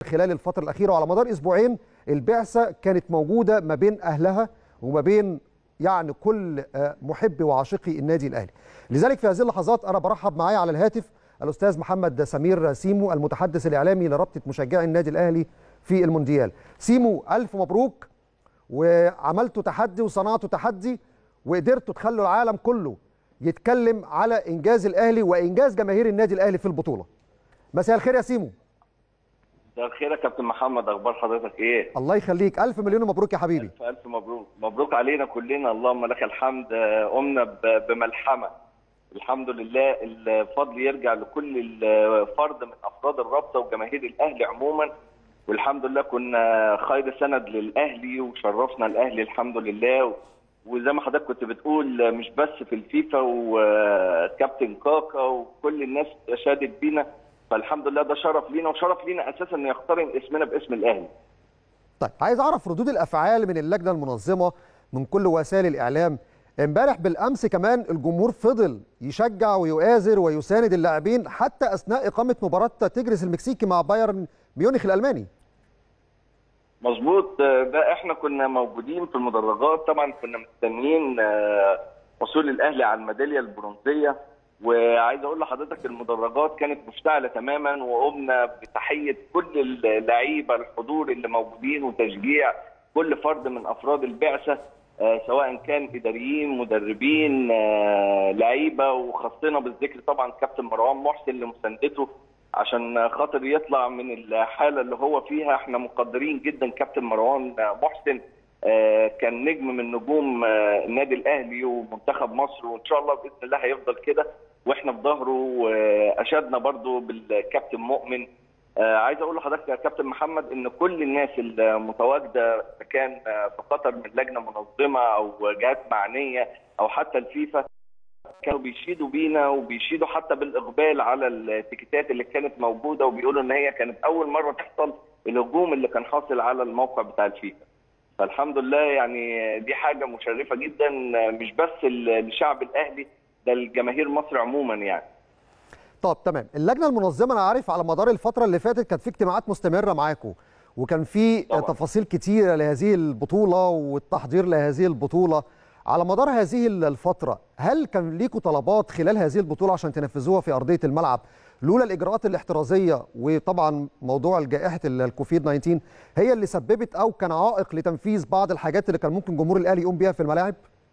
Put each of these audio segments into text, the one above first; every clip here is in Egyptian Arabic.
خلال الفتره الاخيره وعلى مدار اسبوعين البعثه كانت موجوده ما بين اهلها وما بين يعني كل محبي وعاشقي النادي الاهلي لذلك في هذه اللحظات انا برحب معايا على الهاتف الاستاذ محمد سمير سيمو المتحدث الاعلامي لرابطه مشجعي النادي الاهلي في المونديال سيمو الف مبروك وعملتوا تحدي وصنعتوا تحدي وقدرتوا تخلوا العالم كله يتكلم على انجاز الاهلي وانجاز جماهير النادي الاهلي في البطوله مساء الخير يا سيمو مساء الخير يا كابتن محمد اخبار حضرتك ايه الله يخليك الف مليون مبروك يا حبيبي الف الف مبروك مبروك علينا كلنا اللهم لك الحمد قمنا بملحمه الحمد لله الفضل يرجع لكل فرد من افراد الرابطه وجماهير الاهلي عموما والحمد لله كنا خير سند للاهلي وشرفنا الاهلي الحمد لله وزي ما حضرتك كنت بتقول مش بس في الفيفا وكابتن كاكا وكل الناس شادت بينا فالحمد لله ده شرف لينا وشرف لينا اساسا ان يقترن اسمنا باسم الاهلي. طيب عايز اعرف ردود الافعال من اللجنه المنظمه من كل وسائل الاعلام امبارح بالامس كمان الجمهور فضل يشجع ويؤازر ويساند اللاعبين حتى اثناء اقامه مباراه تجرس المكسيكي مع بايرن ميونخ الالماني. مظبوط ده احنا كنا موجودين في المدرجات طبعا كنا مستنيين حصول الاهلي على الميداليه البرونزيه وعايز اقول لحضرتك المدرجات كانت مشتعله تماما وقمنا بتحيه كل اللعيبه الحضور اللي موجودين وتشجيع كل فرد من افراد البعثه سواء كان اداريين مدربين لعيبه وخصنا بالذكر طبعا كابتن مروان محسن لمساندته عشان خاطر يطلع من الحاله اللي هو فيها احنا مقدرين جدا كابتن مروان محسن كان نجم من نجوم النادي الاهلي ومنتخب مصر وان شاء الله باذن الله هيفضل كده واحنا في ظهره واشدنا برضو بالكابتن مؤمن عايز اقول لحضرتك يا كابتن محمد ان كل الناس المتواجده كان في قطر من لجنه منظمه او جهات معنيه او حتى الفيفا كانوا بيشيدوا بينا وبيشيدوا حتى بالاقبال على التيكيتات اللي كانت موجوده وبيقولوا ان هي كانت اول مره تحصل الهجوم اللي كان حاصل على الموقع بتاع الفيفا. فالحمد لله يعني دي حاجه مشرفه جدا مش بس للشعب الاهلي ده لجماهير مصر عموما يعني. طب تمام اللجنه المنظمه انا عارف على مدار الفتره اللي فاتت كانت في اجتماعات مستمره معاكم وكان في طبعا. تفاصيل كتيره لهذه البطوله والتحضير لهذه البطوله على مدار هذه الفتره هل كان ليكم طلبات خلال هذه البطوله عشان تنفذوها في ارضيه الملعب لولا الاجراءات الاحترازيه وطبعا موضوع الجائحه الكوفيد 19 هي اللي سببت او كان عائق لتنفيذ بعض الحاجات اللي كان ممكن جمهور الاهلي يقوم بيها في الملاعب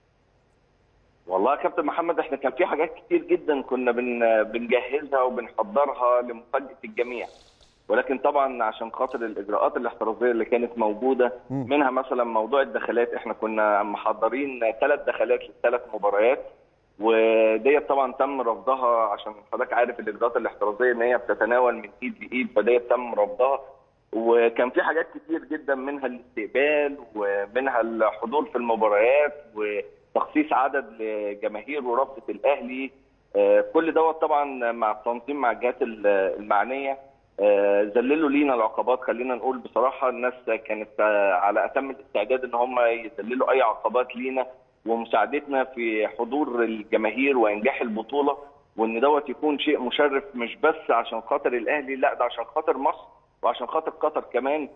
والله يا كابتن محمد احنا كان في حاجات كتير جدا كنا بن بنجهزها وبنحضرها لمفاجاه الجميع ولكن طبعا عشان خاطر الاجراءات الاحترازيه اللي كانت موجوده م. منها مثلا موضوع الدخلات احنا كنا محضرين ثلاث دخلات للثلاث مباريات وديت طبعا تم رفضها عشان حضرتك عارف الاجراءات الاحترازيه ان هي بتتناول من ايد لايد فديت تم رفضها وكان في حاجات كتير جدا منها الاستقبال ومنها الحضور في المباريات وتخصيص عدد لجماهير ورابطه الاهلي كل دوت طبعا مع التنظيم مع الجهات المعنيه ذللوا لينا العقبات خلينا نقول بصراحه الناس كانت على اتم الاستعداد ان هم يذللوا اي عقبات لينا ومساعدتنا في حضور الجماهير وانجاح البطوله وان دوت يكون شيء مشرف مش بس عشان خاطر الاهلي لا ده عشان خاطر مصر وعشان خاطر قطر كمان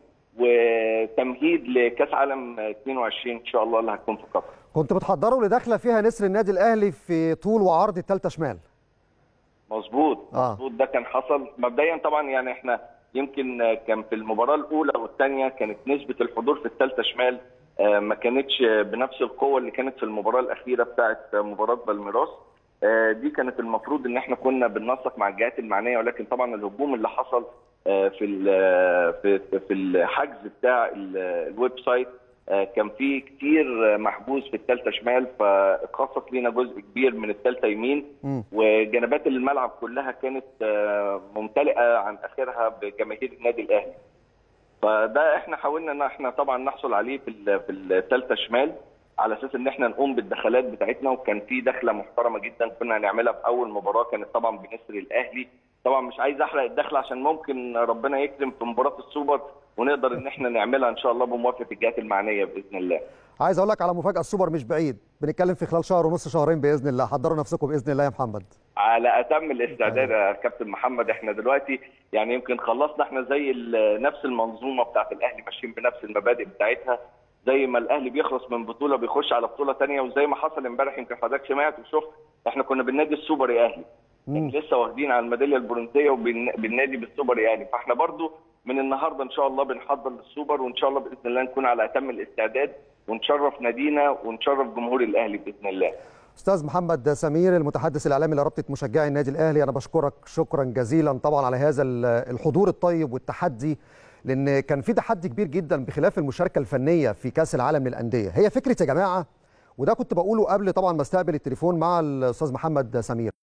وتمهيد لكاس عالم 22 ان شاء الله اللي هتكون في قطر. كنت بتحضروا لدخله فيها نسر النادي الاهلي في طول وعرض الثالثه شمال. مظبوط آه. مظبوط ده كان حصل مبدئيا طبعا يعني احنا يمكن كان في المباراه الاولى والثانيه كانت نسبه الحضور في الثالثه شمال ما كانتش بنفس القوه اللي كانت في المباراه الاخيره بتاعه مباراه بالميراس دي كانت المفروض ان احنا كنا بننسق مع الجهات المعنيه ولكن طبعا الهجوم اللي حصل في في في الحجز بتاع الويب سايت كان في كتير محجوز في الثالثه شمال فاتخصص لينا جزء كبير من الثالثه يمين م. وجنبات الملعب كلها كانت ممتلئه عن اخرها بجماهير النادي الاهلي فده احنا حاولنا ان احنا طبعا نحصل عليه في في الثالثه شمال على اساس ان احنا نقوم بالدخلات بتاعتنا وكان في دخله محترمه جدا كنا هنعملها في اول مباراه كانت طبعا بنسر الاهلي طبعا مش عايز احرق الدخله عشان ممكن ربنا يكرم في مباراه السوبر ونقدر ان احنا نعملها ان شاء الله بموافقه الجهات المعنيه باذن الله. عايز اقول لك على مفاجاه السوبر مش بعيد بنتكلم في خلال شهر ونص شهرين باذن الله حضروا نفسكم باذن الله يا محمد. على اتم الاستعداد يا كابتن محمد احنا دلوقتي يعني يمكن خلصنا احنا زي ال- نفس المنظومه بتاعت الاهلي ماشيين بنفس المبادئ بتاعتها زي ما الاهلي بيخلص من بطوله بيخش على بطوله ثانيه وزي ما حصل امبارح يمكن حضرتك سمعت وشفت احنا كنا بالنادي السوبر اهلي مم. لسه واخدين على الميداليه البرونزيه وبالنادي بالسوبر يعني فاحنا برضو من النهارده ان شاء الله بنحضر للسوبر وان شاء الله باذن الله نكون على اتم الاستعداد ونشرف نادينا ونشرف جمهور الاهلي باذن الله استاذ محمد سمير المتحدث الاعلامي لرابطه مشجعي النادي الاهلي انا بشكرك شكرا جزيلا طبعا على هذا ال- الحضور الطيب والتحدي لان كان في تحدي كبير جدا بخلاف المشاركه الفنيه في كاس العالم للانديه هي فكره يا جماعه وده كنت بقوله قبل طبعا ما استقبل التليفون مع الاستاذ محمد سمير